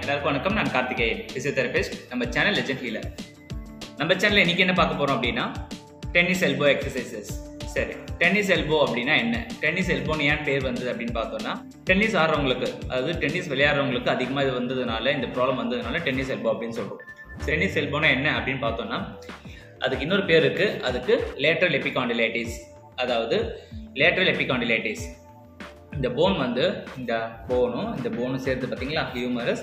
எல்லாருக்கும் வணக்கம் நான் கார்த்திகேயன் பிசியோதெரபிஸ்ட் நம்ம சேனல் லெஜண்ட் ஹீலர் நம்ம சேனல்ல இன்னைக்கு என்ன பார்க்க போறோம் அப்படின்னா டென்னிஸ் எல்போ எக்ஸசைசஸ் சரி டென்னிஸ் எல்போ அப்படின்னா என்ன டென்னிஸ் எல்போன்னு ஏன் பேர் வந்தது அப்படின்னு பார்த்தோம்னா டென்னிஸ் ஆடுறவங்களுக்கு அதாவது டென்னிஸ் விளையாடுறவங்களுக்கு அதிகமாக இது வந்ததுனால இந்த ப்ராப்ளம் வந்ததுனால டென்னிஸ் எல்போ அப்படின்னு சொல்றோம் டென்னிஸ் எல்போனா என்ன அப்படின்னு பார்த்தோம்னா அதுக்கு இன்னொரு பேர் இருக்கு அதுக்கு லேட்ரல் எபிகாண்டிலைட்டிஸ் அதாவது லேட்ரல் எபிகாண்டிலைட்டிஸ் இந்த போன் வந்து இந்த போனும் இந்த போனும் சேர்த்து பார்த்தீங்களா humerus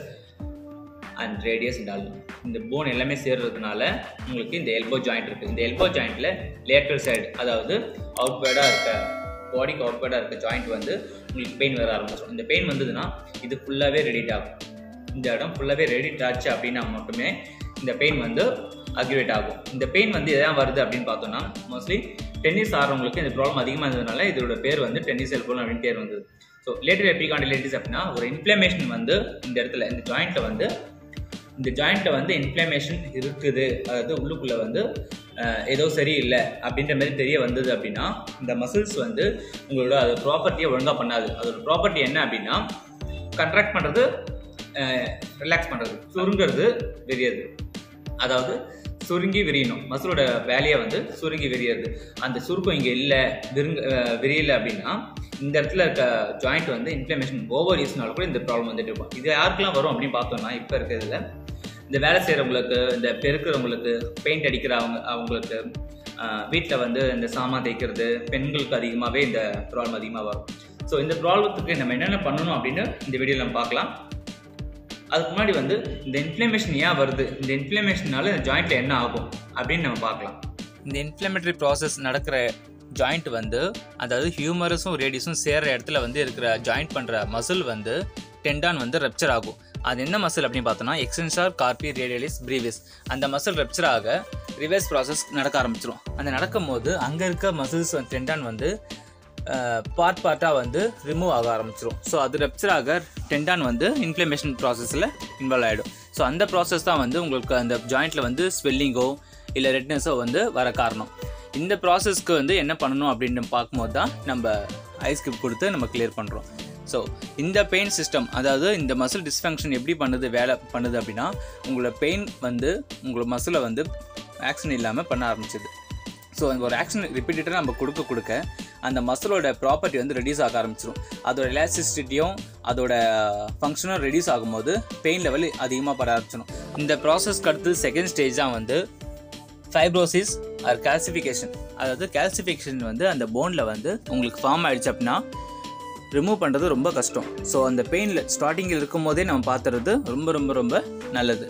and radius and all இந்த போன் எல்லாமே சேர்றதுனால உங்களுக்கு இந்த எல்போ ஜாயிண்ட் இருக்குது இந்த எல்போ ஜாயிண்ட்டில் லேட்டர் சைடு அதாவது அவுட்வேர்டாக இருக்க பாடிக்கு அவுட்வேர்டாக இருக்க ஜாயிண்ட் வந்து உங்களுக்கு பெயின் வர ஆரம்பிச்சிடும் இந்த பெயின் வந்ததுன்னா இது ஃபுல்லாகவே ரெடிட் ஆகும் இந்த இடம் ஃபுல்லாகவே ரெடிட் ஆச்சு அப்படின்னா மட்டுமே இந்த பெயின் வந்து அக்ரிவேட் ஆகும் இந்த பெயின் வந்து எதான் வருது அப்படின்னு பார்த்தோம்னா மோஸ்ட்லி டென்னிஸ் ஆடுறவங்களுக்கு இந்த ப்ராப்ளம் அதிகமாக இருந்ததுனால இதோட பேர் வந்து டென்னிஸ் எல்போன் அப்படின்னு பேர் வந்தது ஸோ லேட்டர் எபிகாண்டிலைட்டிஸ் அப்படின்னா ஒரு இன்ஃப்ளமேஷன் வந்து இந்த இடத்துல இந்த ஜாயிண்ட்ல வந்து இந்த ஜாயிண்ட்ல வந்து இன்ஃப்ளமேஷன் இருக்குது அதாவது உள்ளுக்குள்ள வந்து அஹ், ஏதோ சரியில்லை அப்படின்ற மாதிரி தெரிய வந்தது அப்படின்னா இந்த மசில்ஸ் வந்து உங்களோட அது ப்ராப்பர்ட்டியை ஒழுங்காக பண்ணாது அதோட ப்ராப்பர்ட்டி என்ன அப்படின்னா கண்ட்ராக்ட் பண்ணுறது ரிலாக்ஸ் பண்ணுறது சுருங்கிறது விரியது அதாவது சுருங்கி விரியணும் மசிலோட வேலையை வந்து சுருங்கி விரியறது அந்த சுருக்கம் இங்கே இல்லை விருங்க அஹ் விரியல அப்படின்னா இந்த இடத்துல இருக்க ஜாயிண்ட் வந்து இன்ஃப்ளமேஷன் ஓவர் யூஸ்னால கூட இந்த ப்ராப்ளம் வந்துட்டு இருக்கும் இது யாருக்கெல்லாம் வரும் அப்படின்னு பார்த்தோம்னா இப்போ இருக்கிறதுல இந்த வேலை செய்கிறவங்களுக்கு இந்த பெருக்கிறவங்களுக்கு பெயிண்ட் அடிக்கிறவங்க அவங்களுக்கு வீட்டில் வந்து இந்த சாமான் தேய்க்கிறது பெண்களுக்கு அதிகமாகவே இந்த ப்ராப்ளம் அதிகமாக வரும் ஸோ இந்த ப்ராப்ளத்துக்கு நம்ம என்னென்ன பண்ணணும் அப்படின்னு இந்த வீடியோவில் நம்ம பார்க்கலாம் அதுக்கு முன்னாடி வந்து இந்த இன்ஃப்ளமேஷன் ஏன் வருது இந்த இன்ஃப்ளமேஷனால இந்த ஜாயிண்ட்ல என்ன ஆகும் அப்படின்னு நம்ம பார்க்கலாம் இந்த இன்ஃப்ளமேட்டரி ப்ராசஸ் நடக்கிற ஜாயிண்ட் வந்து அதாவது ஹியூமரஸும் ரேடியஸும் சேர்ற இடத்துல வந்து இருக்கிற ஜாயிண்ட் பண்ணுற மசில் வந்து டெண்டான் வந்து ரெப்சர் ஆகும் அது என்ன மசில் அப்படின்னு பார்த்தோம்னா எக்ஸ்டென்சார் கார்பி ரேடியலிஸ் ப்ரீவியஸ் அந்த மசில் ரெப்சர் ஆக ரிவர்ஸ் ப்ராசஸ் நடக்க ஆரம்பிச்சிடும் அந்த நடக்கும் போது அங்கே இருக்க மசில்ஸ் டெண்டான் வந்து பார்ட் பார்ட்டாக வந்து ரிமூவ் ஆக ஆரம்பிச்சிடும் ஸோ அது ரெப்சர் ஆக டெண்டான் வந்து இன்ஃப்ளமேஷன் ப்ராசஸில் இன்வால்வ் ஆகிடும் ஸோ அந்த ப்ராசஸ் தான் வந்து உங்களுக்கு அந்த ஜாயிண்ட்டில் வந்து ஸ்வெல்லிங்கோ இல்லை ரெட்னஸோ வந்து வர காரணம் இந்த ப்ராசஸ்க்கு வந்து என்ன பண்ணணும் அப்படின்னு பார்க்கும்போது தான் நம்ம ஐஸ் கியூப் கொடுத்து நம்ம கிளியர் பண்ணுறோம் ஸோ இந்த பெயின் சிஸ்டம் அதாவது இந்த மசில் டிஸ்ஃபங்க்ஷன் எப்படி பண்ணுது வேலை பண்ணுது அப்படின்னா உங்களோட பெயின் வந்து உங்களோட மசிலை வந்து ஆக்ஷன் இல்லாமல் பண்ண ஆரம்பிச்சது ஸோ அந்த ஒரு ஆக்ஷன் ரிப்பீட்டடாக நம்ம கொடுக்க கொடுக்க அந்த மசிலோட ப்ராப்பர்ட்டி வந்து ரெடியூஸ் ஆக ஆரம்பிச்சிடும் அதோட எலாஸ்டிசிட்டியும் அதோட ஃபங்க்ஷனும் ரெடியூஸ் ஆகும்போது பெயின் லெவல் அதிகமாக பட ஆரம்பிச்சிடும் இந்த ப்ராசஸ்க்கு அடுத்து செகண்ட் ஸ்டேஜ் தான் வந்து ஃபைப்ரோசிஸ் ஆர் கால்சிஃபிகேஷன் அதாவது கால்சிஃபிகேஷன் வந்து அந்த போனில் வந்து உங்களுக்கு ஃபார்ம் ஆயிடுச்சு அப்படின்னா ரிமூவ் பண்ணுறது ரொம்ப கஷ்டம் ஸோ அந்த பெயினில் ஸ்டார்டிங்கில் இருக்கும் போதே நம்ம பார்த்துறது ரொம்ப ரொம்ப ரொம்ப நல்லது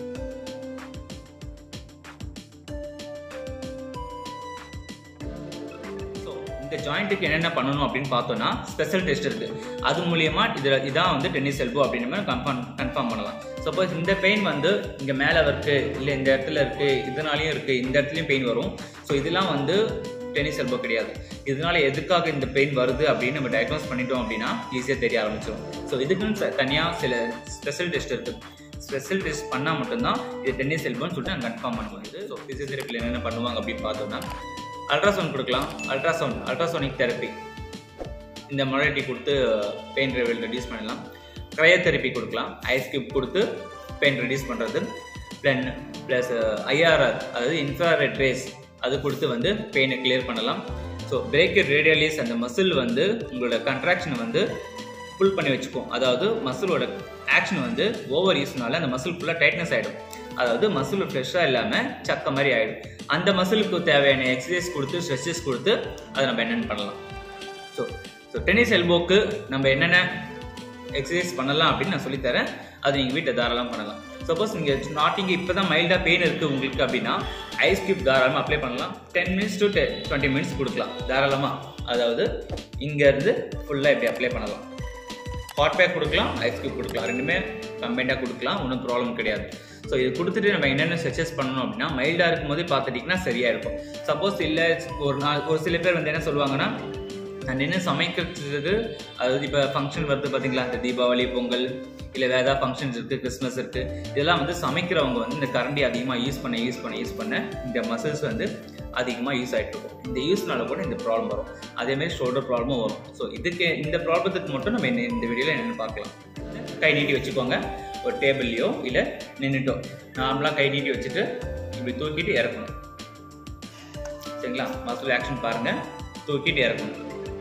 ஸோ இந்த ஜாயிண்ட்டுக்கு என்னென்ன பண்ணணும் அப்படின்னு பார்த்தோம்னா ஸ்பெஷல் டெஸ்ட் இருக்கு அது மூலியமா இதில் இதான் வந்து டென்னிஸ் எல்போ அப்படின்ற மாதிரி கன்ஃபார்ம் கன்ஃபார்ம் பண்ணலாம் சப்போஸ் இந்த பெயின் வந்து இங்கே மேலே இருக்கு இல்லை இந்த இடத்துல இருக்கு இதனாலையும் இருக்கு இந்த இடத்துலையும் பெயின் வரும் ஸோ இதெல்லாம் வந்து டென்னிஸ் எல்போ கிடையாது இதனால எதுக்காக இந்த பெயின் வருது அப்படின்னு நம்ம டயக்னோஸ் பண்ணிட்டோம் அப்படின்னா ஈஸியாக தெரிய ஆரம்பிச்சிடும் ஸோ இதுக்குன்னு தனியாக சில ஸ்பெஷல் டெஸ்ட் இருக்கு ஸ்பெஷல் டெஸ்ட் பண்ணால் மட்டும்தான் இது டென்னிஸ் எல்போன்னு சொல்லிட்டு நாங்கள் கன்ஃபார்ம் பண்ண முடியுது ஸோ ஃபிசியோதெரப்பியில் என்னென்ன பண்ணுவாங்க அப்படின்னு பார்த்தோம்னா அல்ட்ராசவுண்ட் கொடுக்கலாம் அல்ட்ராசவுண்ட் அல்ட்ராசோனிக் தெரப்பி இந்த மொழட்டி கொடுத்து பெயின் லெவல் ரெடியூஸ் பண்ணலாம் க்ரையோதெரப்பி கொடுக்கலாம் ஐஸ் கியூப் கொடுத்து பெயின் ரெடியூஸ் பண்ணுறது பிளன் ப்ளஸ் ஐஆர்ஆர் அதாவது இன்ஃப்ராரெட் ரேஸ் அது கொடுத்து வந்து பெயினை கிளியர் பண்ணலாம் ஸோ பிரேக்கர் ரேடியலிஸ் அந்த மசில் வந்து உங்களோட கன்ட்ராக்ஷனை வந்து புல் பண்ணி வச்சுக்கும் அதாவது மசிலோட ஆக்ஷன் வந்து ஓவர் யூஸ்னால அந்த மசில் ஃபுல்லாக டைட்னஸ் ஆகிடும் அதாவது மசில் ஃப்ரெஷ்ஷாக இல்லாமல் சக்க மாதிரி ஆகிடும் அந்த மசிலுக்கு தேவையான எக்ஸசைஸ் கொடுத்து ஸ்ட்ரெச்சஸ் கொடுத்து அதை நம்ம என்னென்னு பண்ணலாம் ஸோ ஸோ டென்னிஸ் எல்போக்கு நம்ம என்னென்ன எக்ஸசைஸ் பண்ணலாம் அப்படின்னு நான் சொல்லித்தரேன் அது நீங்கள் வீட்டில் தாராளமாக பண்ணலாம் சப்போஸ் நீங்கள் ஸ்டார்டிங் இப்போ தான் மைல்டாக பெயின் இருக்குது உங்களுக்கு அப்படின்னா ஐஸ் கியூப் தாராளமாக அப்ளை பண்ணலாம் ten minutes to twenty minutes கொடுக்கலாம் தாராளமாக அதாவது இங்கேருந்து ஃபுல்லாக இப்படி அப்ளை பண்ணலாம் ஹாட் பேக் கொடுக்கலாம் ஐஸ் கியூப் கொடுக்கலாம் ரெண்டுமே கம்பைண்டாக கொடுக்கலாம் ஒன்றும் ப்ராப்ளம் கிடையாது ஸோ இது கொடுத்துட்டு நம்ம என்னென்ன ஸ்ட்ரெச்சஸ் பண்ணணும் அப்படின்னா மைல்டாக இருக்கும்போதே பார்த்துட்டிங்கன்னா சரியாக இருக்கும் சப்போஸ் இல்லை ஒரு நாள் ஒரு சில பேர் வந்து என்ன சொல்லுவாங்கன்னா நான் நின்று சமைக்கிறதுக்கு அதாவது இப்போ ஃபங்க்ஷன் வருது பார்த்தீங்களா இந்த தீபாவளி பொங்கல் இல்லை வேறு ஏதாவது ஃபங்க்ஷன்ஸ் இருக்குது கிறிஸ்மஸ் இருக்குது இதெல்லாம் வந்து சமைக்கிறவங்க வந்து இந்த கரண்டி அதிகமாக யூஸ் பண்ண யூஸ் பண்ண யூஸ் பண்ண இந்த மசில்ஸ் வந்து அதிகமாக யூஸ் ஆகிட்டு இருக்கும் இந்த யூஸ்னால கூட இந்த ப்ராப்ளம் வரும் அதேமாதிரி ஷோல்டர் ப்ராப்ளமும் வரும் ஸோ இதுக்கு இந்த ப்ராப்ளத்துக்கு மட்டும் நம்ம என்ன இந்த வீடியோவில் என்னென்னு பார்க்கலாம் கை நீட்டி வச்சுக்கோங்க ஒரு டேபிள்லையோ இல்லை நின்றுட்டோ நார்மலாக கை நீட்டி வச்சுட்டு இப்படி தூக்கிட்டு இறக்கணும் சரிங்களா மசில் ஆக்ஷன் பாருங்கள் தூக்கிட்டு இறக்கணும்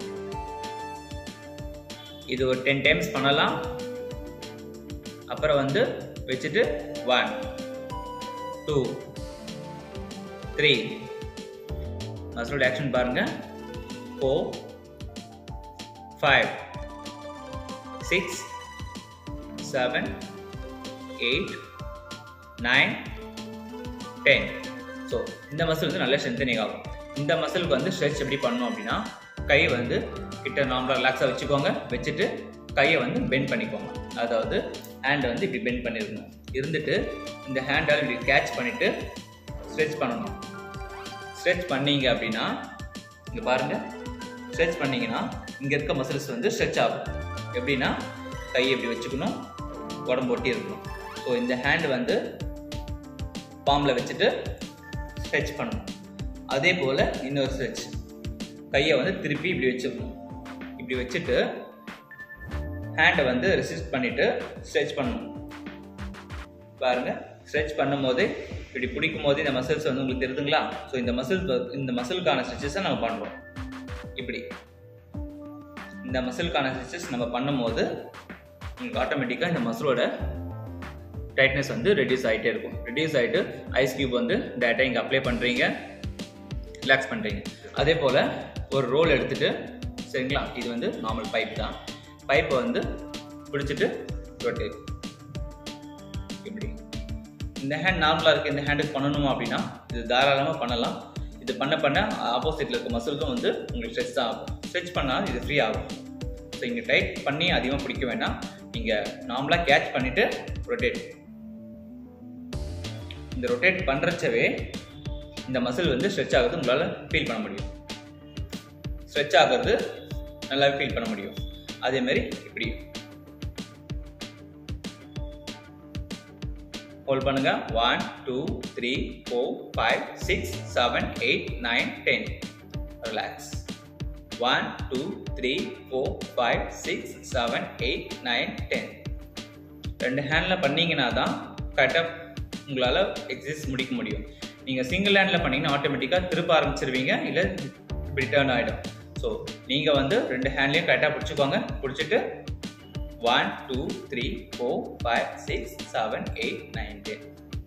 இது ஒரு டென் டைம்ஸ் பண்ணலாம் அப்புறம் வந்து வச்சுட்டு ஒன் டூ த்ரீ மசிலோட ஆக்ஷன் பாருங்க four five six seven eight nine ten so இந்த மசில் வந்து நல்ல ஸ்ட்ரென்தனிங் ஆகும் இந்த மசிலுக்கு வந்து ஸ்ட்ரெச் எப்படி பண்ணணும் அப்படின்னா கை வந்து கிட்ட நார்மலாக ரிலாக்ஸாக வச்சுக்கோங்க வச்சுட்டு கையை வந்து பெண்ட் பண்ணிக்கோங்க அதாவது ஹேண்டை வந்து இப்படி பெண்ட் பண்ணிருக்கணும் இருந்துட்டு இந்த ஹேண்டால் இப்படி கேட்ச் பண்ணிவிட்டு ஸ்ட்ரெச் பண்ணணும் ஸ்ட்ரெச் பண்ணீங்க அப்படின்னா இங்கே பாருங்கள் ஸ்ட்ரெச் பண்ணீங்கன்னா இங்கே இருக்க மசில்ஸ் வந்து ஸ்ட்ரெச் ஆகும் எப்படின்னா கையை இப்படி வச்சுக்கணும் உடம்பு ஒட்டி இருக்கணும் ஸோ இந்த ஹேண்ட் வந்து பாம்பில் வச்சுட்டு ஸ்ட்ரெச் பண்ணணும் அதே போல் இன்னொரு ஸ்ட்ரெச் கையை வந்து திருப்பி இப்படி வச்சுக்கணும் இப்படி வச்சுட்டு ஹேண்டை வந்து ரெசிஸ்ட் பண்ணிவிட்டு ஸ்ட்ரெச் பண்ணணும் பாருங்க ஸ்ட்ரெச் பண்ணும்போது இப்படி பிடிக்கும் போது இந்த மசில்ஸ் வந்து உங்களுக்கு தெரியுதுங்களா ஸோ இந்த மசில் இந்த மசிலுக்கான ஸ்ட்ரெச்சஸை நம்ம பண்ணுறோம் இப்படி இந்த மசிலுக்கான ஸ்ட்ரெச்சஸ் நம்ம பண்ணும்போது உங்களுக்கு ஆட்டோமேட்டிக்காக இந்த மசிலோட டைட்னஸ் வந்து ரெடியூஸ் ஆகிட்டே இருக்கும் ரெடியூஸ் ஆகிட்டு ஐஸ் கியூப் வந்து டேரெக்டாக இங்கே அப்ளை பண்ணுறீங்க ரிலாக்ஸ் பண்ணுறீங்க அதே போல் ஒரு ரோல் எடுத்துகிட்டு சரிங்களா இது வந்து நார்மல் பைப் தான் பைப்பை வந்து பிடிச்சிட்டு ரொட்டேட் இப்படி இந்த ஹேண்ட் நார்மலாக இருக்குது இந்த ஹேண்டுக்கு பண்ணணுமா அப்படின்னா இது தாராளமாக பண்ணலாம் இது பண்ண பண்ண ஆப்போசிட்டில் இருக்க மசில்க்கும் வந்து உங்களுக்கு ஸ்ட்ரெச் தான் ஆகும் ஸ்ட்ரெச் பண்ணால் இது ஃப்ரீ ஆகும் ஸோ இங்கே டைட் பண்ணி அதிகமாக பிடிக்க வேண்டாம் நீங்கள் நார்மலாக கேட்ச் பண்ணிவிட்டு ரொட்டேட் இந்த ரொட்டேட் பண்ணுறச்சவே இந்த மசில் வந்து ஸ்ட்ரெச் ஆகுது உங்களால் ஃபீல் பண்ண முடியும் ஸ்ட்ரெச் ஆகிறது நல்லாவே ஃபீல் பண்ண முடியும் அதே மாதிரி இப்படி ஹோல்ட் பண்ணுங்க one two three four five six seven eight nine ten relax one two three four five six seven eight nine ten ரெண்டு ஹேண்டில் பண்ணீங்கன்னா தான் கரெக்டாக உங்களால் எக்ஸசைஸ் முடிக்க முடியும் நீங்கள் சிங்கிள் ஹேண்டில் பண்ணீங்கன்னா ஆட்டோமேட்டிக்காக திருப்ப ஆரம்பிச்சிருவீங்க இல்லை இப்படி டேர்ன் ஆகிடும் ஸோ நீங்கள் வந்து ரெண்டு ஹேண்ட்லேயும் கரெக்டாக பிடிச்சிக்கோங்க பிடிச்சிட்டு one two three four five six seven eight nine ten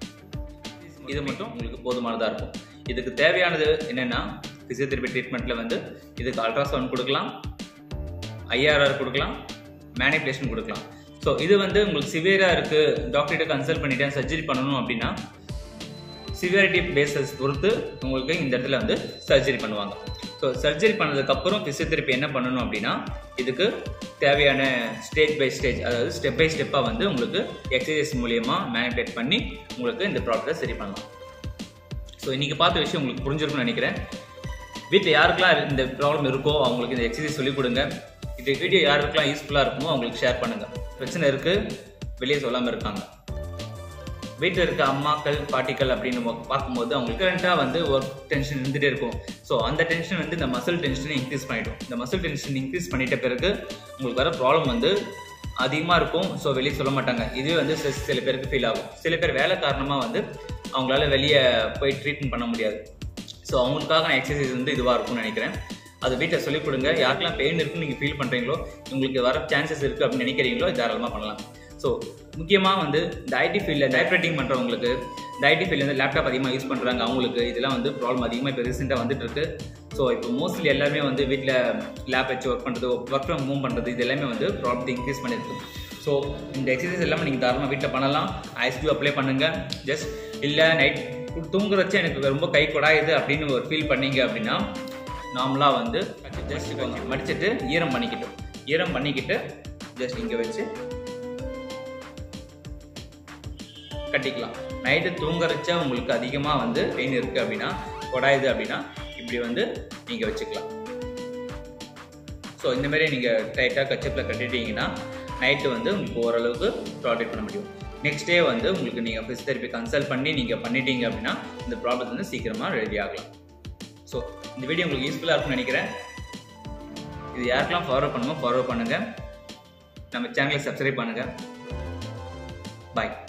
இது மட்டும் உங்களுக்கு போதுமானதாக இருக்கும் இதுக்கு தேவையானது என்னென்னா ஃபிசியோதெரபி ட்ரீட்மெண்ட்டில் வந்து இதுக்கு அல்ட்ராசவுண்ட் கொடுக்கலாம் ஐஆர்ஆர் கொடுக்கலாம் மேனிப்புலேஷன் கொடுக்கலாம் ஸோ இது வந்து உங்களுக்கு சிவியராக இருக்குது டாக்டர்கிட்ட கன்சல்ட் பண்ணிட்டேன் சர்ஜரி பண்ணணும் அப்படின்னா சிவியாரிட்டி பேசஸ் பொறுத்து உங்களுக்கு இந்த இடத்துல வந்து சர்ஜரி பண்ணுவாங்க ஸோ சர்ஜரி பண்ணதுக்கப்புறம் ஃபிசியோதெரப்பி என்ன பண்ணணும் அப்படின்னா இதுக்கு தேவையான ஸ்டேஜ் பை ஸ்டேஜ் அதாவது ஸ்டெப் பை ஸ்டெப்பாக வந்து உங்களுக்கு எக்ஸசைஸ் மூலியமாக மேனிபுலேட் பண்ணி உங்களுக்கு இந்த ப்ராப்ளத்தை சரி பண்ணலாம் ஸோ இன்றைக்கி பார்த்த விஷயம் உங்களுக்கு புரிஞ்சிருக்கும்னு நினைக்கிறேன் வீட்டில் யாருக்கெல்லாம் இந்த ப்ராப்ளம் இருக்கோ அவங்களுக்கு இந்த எக்ஸசைஸ் சொல்லிக் கொடுங்க இந்த வீடியோ யாருக்கெல்லாம் யூஸ்ஃபுல்லாக இருக்குமோ அவங்களுக்கு ஷேர் பண்ணுங்கள் பிரச்சனை இருக்குது வெளியே சொல்லாமல் இருக்காங்க வீட்டில் இருக்க அம்மாக்கள் பாட்டிகள் அப்படின்னு நம்ம பார்க்கும்போது அவங்களுக்கு கரண்ட்டாக வந்து ஒர்க் டென்ஷன் இருந்துகிட்டே இருக்கும் ஸோ அந்த டென்ஷன் வந்து இந்த மசில் டென்ஷனை இன்க்ரீஸ் பண்ணிடும் இந்த மசில் டென்ஷன் இன்க்ரீஸ் பண்ணிட்ட பிறகு உங்களுக்கு வர ப்ராப்ளம் வந்து அதிகமாக இருக்கும் ஸோ வெளியே சொல்ல மாட்டாங்க இதுவே வந்து ஸ்ட்ரெஸ் சில பேருக்கு ஃபீல் ஆகும் சில பேர் வேலை காரணமாக வந்து அவங்களால வெளியே போய் ட்ரீட்மெண்ட் பண்ண முடியாது ஸோ அவங்களுக்காக நான் எக்ஸசைஸ் வந்து இதுவாக இருக்கும்னு நினைக்கிறேன் அது வீட்டில் சொல்லிக் கொடுங்க யாருக்கெல்லாம் பெயின் இருக்குன்னு நீங்கள் ஃபீல் பண்ணுறீங்களோ உங்களுக்கு வர சான்சஸ் இருக்குது அப்படின்னு நினைக்கிறீங்களோ தாராளமாக பண்ணலாம் ஸோ முக்கியமாக வந்து இந்த ஐடி ஃபீல்டில் டைப்ரைட்டிங் பண்ணுறவங்களுக்கு இந்த ஐடி ஃபீல்டில் வந்து லேப்டாப் அதிகமாக யூஸ் பண்ணுறாங்க அவங்களுக்கு இதெல்லாம் வந்து ப்ராப்ளம் அதிகமாக இப்போ ரீசெண்டாக வந்துட்டு இருக்கு ஸோ இப்போ மோஸ்ட்லி எல்லாமே வந்து வீட்டில் லேப் வச்சு ஒர்க் பண்ணுறது ஒர்க் ஃப்ரம் ஹோம் பண்ணுறது இது எல்லாமே வந்து ப்ராப்ளத்தை இன்க்ரீஸ் பண்ணியிருக்கு ஸோ இந்த எக்ஸசைஸ் எல்லாமே நீங்கள் தாராளமாக வீட்டில் பண்ணலாம் ஐஸ்கியூ அப்ளை பண்ணுங்கள் ஜஸ்ட் இல்லை நைட் தூங்குறச்ச எனக்கு ரொம்ப கை கொடாயுது அப்படின்னு ஒரு ஃபீல் பண்ணீங்க அப்படின்னா நார்மலாக வந்து ஜஸ்ட் கொஞ்சம் மடிச்சிட்டு ஈரம் பண்ணிக்கிட்டோம் ஈரம் பண்ணிக்கிட்டு ஜஸ்ட் இங்கே வச்சு கட்டிக்கலாம் நைட்டு தூங்குறச்ச உங்களுக்கு அதிகமாக வந்து பெயின் இருக்குது அப்படின்னா கொடாயுது அப்படின்னா இப்படி வந்து நீங்கள் வச்சுக்கலாம் ஸோ இந்த மாதிரி நீங்கள் டைட்டாக கச்சப்பில் கட்டிட்டீங்கன்னா நைட்டு வந்து உங்களுக்கு ஓரளவுக்கு ப்ராடக்ட் பண்ண முடியும் நெக்ஸ்ட் டே வந்து உங்களுக்கு நீங்கள் ஃபிசியோதெரப்பி கன்சல்ட் பண்ணி நீங்கள் பண்ணிட்டீங்க அப்படின்னா இந்த ப்ராப்ளம் வந்து சீக்கிரமாக ரெடி ஆகலாம் ஸோ இந்த வீடியோ உங்களுக்கு யூஸ்ஃபுல்லாக இருக்கும்னு நினைக்கிறேன் இது யாருக்கெல்லாம் ஃபாலோ பண்ணுமோ ஃபாலோ பண்ணுங்கள் நம்ம சேனலை சப்ஸ்கிரைப் பண்ணுங்கள் பாய்